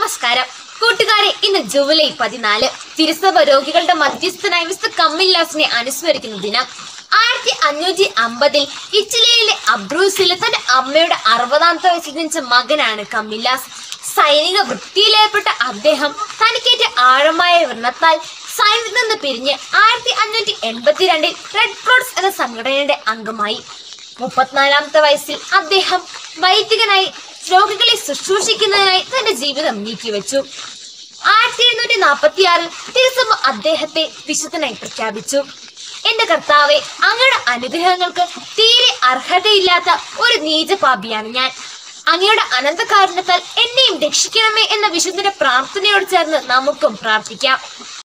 നമസ്കാരം കൂട്ടുകാരെ ഇന്ന് ജൂലൈ പതിനാല് തിരുസഭ രോഗികളുടെ മധ്യസ്ഥനായ വിശുദ്ധ കമ്മില്ലാസിനെ അനുസ്മരിക്കുന്ന ദിനം ആയിരത്തി അഞ്ഞൂറ്റി അമ്പതിൽ ഇറ്റലിയിലെ അബ്രൂസിലെ തന്റെ അമ്മയുടെ അറുപതാമത്തെ വയസ്സിൽ ജനിച്ച മകനാണ് കമ്മില്ലാസ് സൈനിക വൃത്തിയിലേർപ്പെട്ട അദ്ദേഹം തനിക്കേറ്റ ആഴമായ വ്രണത്താൽ സൈന്യത്തിൽ നിന്ന് പിരിഞ്ഞ് ആയിരത്തി അഞ്ഞൂറ്റി എൺപത്തിരണ്ടിൽ റെഡ് ക്രോസ് എന്ന സംഘടനയുടെ അംഗമായി മുപ്പത്തിനാലാമത്തെ വയസ്സിൽ അദ്ദേഹം വൈദികനായി രോഗികളെ ശുശ്രൂഷിക്കുന്നതിനായി തന്റെ ജീവിതം നീക്കിവെച്ചു ആയിരത്തി എഴുന്നൂറ്റി നാൽപ്പത്തി ആറിൽ തിരുസഭ അദ്ദേഹത്തെ വിശുദ്ധനായി പ്രഖ്യാപിച്ചു എന്റെ കർത്താവെ അങ്ങയുടെ അനുഗ്രഹങ്ങൾക്ക് തീരെ അർഹതയില്ലാത്ത ഒരു നീചപാപിയാണ് ഞാൻ അങ്ങയുടെ അനന്തകാരണത്താൽ എന്നെയും രക്ഷിക്കണമേ എന്ന വിശുദ്ധന്റെ പ്രാർത്ഥനയോട് ചേർന്ന് നമുക്കും പ്രാർത്ഥിക്കാം